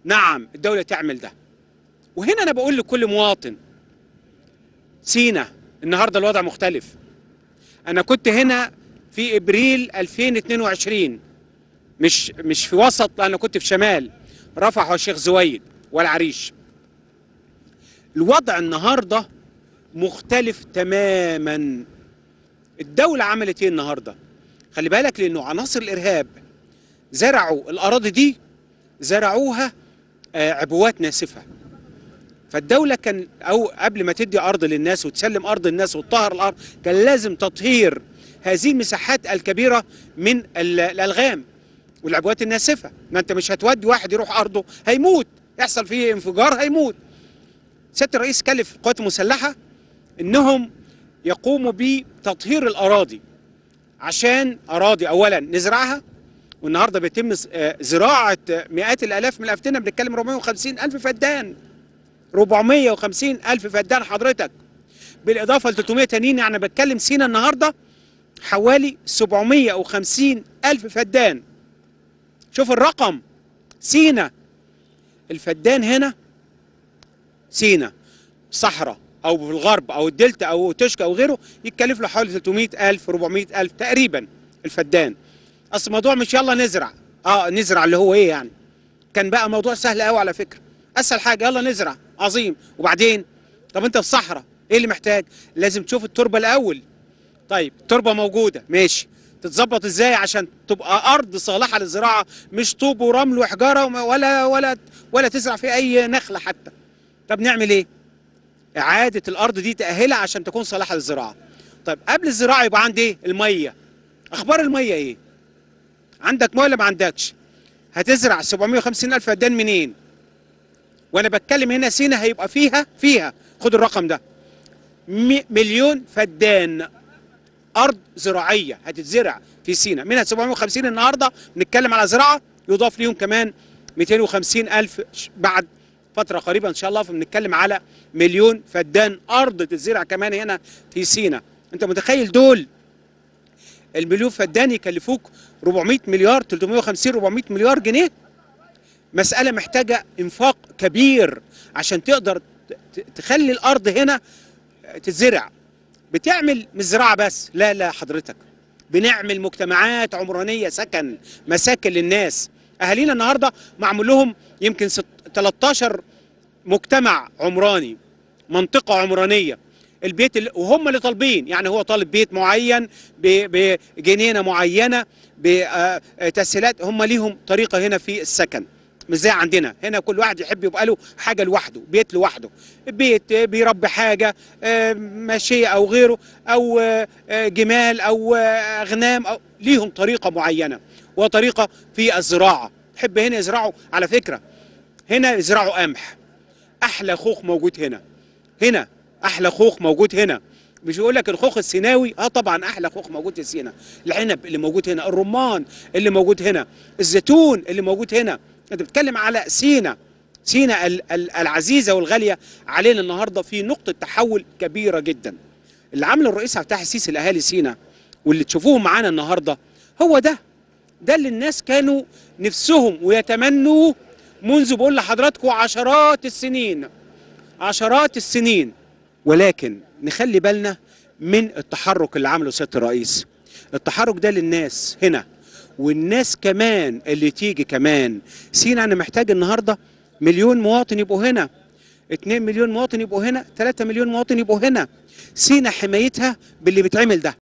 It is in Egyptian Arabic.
نعم الدولة تعمل ده وهنا أنا بقول لكل مواطن سينا النهاردة الوضع مختلف أنا كنت هنا في إبريل 2022 مش مش في وسط أنا كنت في شمال رفح والشيخ زويد والعريش الوضع النهارده مختلف تماما الدولة عملت ايه النهارده؟ خلي بالك لانه عناصر الارهاب زرعوا الاراضي دي زرعوها آه، عبوات ناسفه فالدولة كان او قبل ما تدي ارض للناس وتسلم ارض الناس وتطهر الارض كان لازم تطهير هذه المساحات الكبيرة من ال- الالغام والعبوات الناسفة ما انت مش هتودي واحد يروح ارضه هيموت يحصل فيه انفجار هيموت سياده الرئيس كلف القوات المسلحه انهم يقوموا بتطهير الاراضي عشان اراضي اولا نزرعها والنهارده بيتم ز- آه، زراعه آه، مئات الالاف من الافتنه بنتكلم 450 الف فدان 450 الف فدان حضرتك بالاضافه ل 300 تانيين يعني بتكلم سينا النهارده حوالي 750 الف فدان شوف الرقم سينا الفدان هنا سينا صحراء او في الغرب او الدلتا او تشكى او غيره يتكلف له حوالي 300 الف 400 الف تقريبا الفدان اصل الموضوع مش يلا نزرع اه نزرع اللي هو ايه يعني كان بقى موضوع سهل قوي على فكره اسهل حاجه يلا نزرع عظيم وبعدين طب انت في صحراء ايه اللي محتاج لازم تشوف التربه الاول طيب التربه موجوده ماشي تتظبط ازاي عشان تبقى ارض صالحه للزراعه مش طوب ورمل وحجاره وما- ولا ولا ولا تزرع فيها اي نخله حتى طب نعمل ايه اعاده الارض دي تاهلها عشان تكون صالحه للزراعه طيب قبل الزراعه يبقى عندي ايه الميه اخبار الميه ايه عندك ميه ولا ما عندكش هتزرع 750 الف فدان منين وانا بتكلم هنا سينا هيبقى فيها فيها خد الرقم ده مي- مليون فدان ارض زراعيه هتتزرع في سينا منها 750 النهارده بنتكلم على زراعه يضاف ليهم كمان 250 الف ش- بعد فتره قريبه ان شاء الله فبنتكلم على مليون فدان ارض تتزرع كمان هنا في سينا انت متخيل دول المليون فدان يكلفوك 400 مليار 350 400 مليار جنيه مسألة محتاجة إنفاق كبير عشان تقدر ت- ت- تخلي الأرض هنا تتزرع بتعمل مش زراعة بس لا لا حضرتك بنعمل مجتمعات عمرانية سكن مساكن للناس أهالينا النهاردة معمول لهم يمكن ست- 13 مجتمع عمراني منطقة عمرانية البيت اللي وهم اللي طالبين يعني هو طالب بيت معين ب- بجنينة معينة بتسهيلات هم ليهم طريقة هنا في السكن مش زي عندنا هنا كل واحد يحب يبقى له حاجة لوحده بيت لوحده بيت بيربي حاجة آه، ماشية أو غيره أو آه، آه، جمال أو آه، أغنام أو ليهم طريقة معينة وطريقة في الزراعة تحب هنا يزرعوا على فكرة هنا يزرعوا قمح أحلى خوخ موجود هنا هنا أحلى خوخ موجود هنا مش يقول لك الخوخ السيناوي اه طبعا احلى خوخ موجود في سينا العنب اللي موجود هنا الرمان اللي موجود هنا الزيتون اللي موجود هنا انت بتتكلم على سينا سينا ال- ال- العزيزه والغاليه علينا النهارده في نقطه تحول كبيره جدا اللي عمله الرئيس عبد الفتاح السيسي لاهالي سينا واللي تشوفوهم معانا النهارده هو ده ده اللي الناس كانوا نفسهم ويتمنوا منذ بقول لحضراتكم عشرات السنين عشرات السنين ولكن نخلي بالنا من التحرك اللي عمله سياده الرئيس التحرك ده للناس هنا والناس كمان اللي تيجي كمان سينا انا محتاج النهارده مليون مواطن يبقوا هنا 2 مليون مواطن يبقوا هنا 3 مليون مواطن يبقوا هنا سينا حمايتها باللي بيتعمل ده